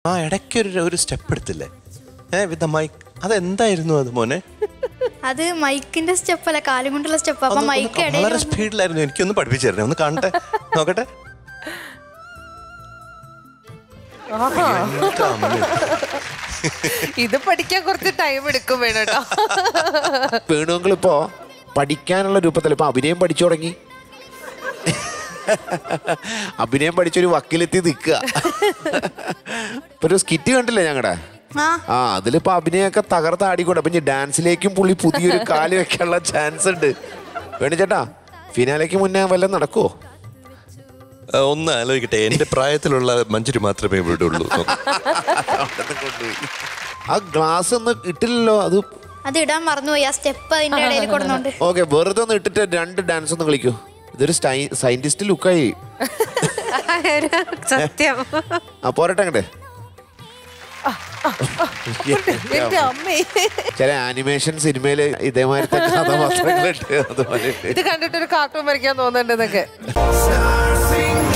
ആ ഇടയ്ക്കൊരു ഒരു സ്റ്റെപ്പ് എടുത്തില്ലേ ഏ വിത്ത് മൈക്ക് അതെന്തായിരുന്നു അത് മോനെ അത് മൈക്കിന്റെ സ്റ്റെപ്പ് അല്ല കാലും കൊണ്ടുള്ള സ്റ്റെപ്പ് അപ്പൊ അതൊന്ന് മൈക്ക് വളരെ ഇടയിൽ സ്പീഡിലായിരുന്നു എനിക്കൊന്ന് പഠിപ്പിച്ചു തരണേ ഒന്ന് കാണട്ടെ നോക്കട്ടെ എന്താ അമ്മേ? ഇത് പഠിക്കാൻ കുറച്ച് ടൈം എടുക്കും വേണം കേട്ടോ വേണുവെങ്കിൽ ഇപ്പോ പഠിക്കാനുള്ള രൂപത്തിൽ ഇപ്പൊ അഭിനയം പഠിച്ചു തുടങ്ങി അഭിനയം പഠിച്ചൊരു വക്കിലെത്തി നിൽക്കുക ഇപ്പൊ ഒരു സ്കിറ്റ് കണ്ടില്ലേ ഞങ്ങളുടെ ആ ആ അതിലിപ്പോ അഭിനയൊക്കെ തകർത്ത് ആടിക്കൂടെ അപ്പൊ ഇനി ഡാൻസിലേക്കും പുള്ളി പുതിയൊരു കാല് വെക്കാനുള്ള ചാൻസ് ഉണ്ട് വേണു ചേട്ടാ ഫിനാലേക്ക് മുന്നേ വല്ലതും നടക്കുവോ ആ, ഒന്ന് ആലോചിക്കട്ടെ എന്റെ പ്രായത്തിലുള്ള മഞ്ജുരി മാത്രമേ ഇവിടെ ഉള്ളൂ ആ ഗ്ലാസ് ഒന്നും ഇട്ടില്ലല്ലോ അത് അത് ഇടാൻ മറന്നുപോയി ആ സ്റ്റെപ്പ് അതിന്റെ ഇടയിൽ കൊടുത്തോണ്ട് ഓക്കെ വെറുതെ ഒന്ന് ഇട്ടിട്ട് രണ്ട് ഡാൻസ് ഒന്ന് കളിക്കൂ ഇതൊരു സയന്റിസ്റ്റ് ലുക്കായി സത്യം ആ പോരട്ടെ അങ്ങോട്ട് എന്റെ അമ്മേ ചില ആനിമേഷൻ സിനിമയില് ഇതേമാതിരത്തെ കഥാപാത്രങ്ങളുണ്ട് അതുപോലെ ഇത് കണ്ടിട്ട് ഒരു കാർട്ടൂൺ വരയ്ക്കാൻ തോന്നുന്നുണ്ട് എന്നൊക്കെ Stars sing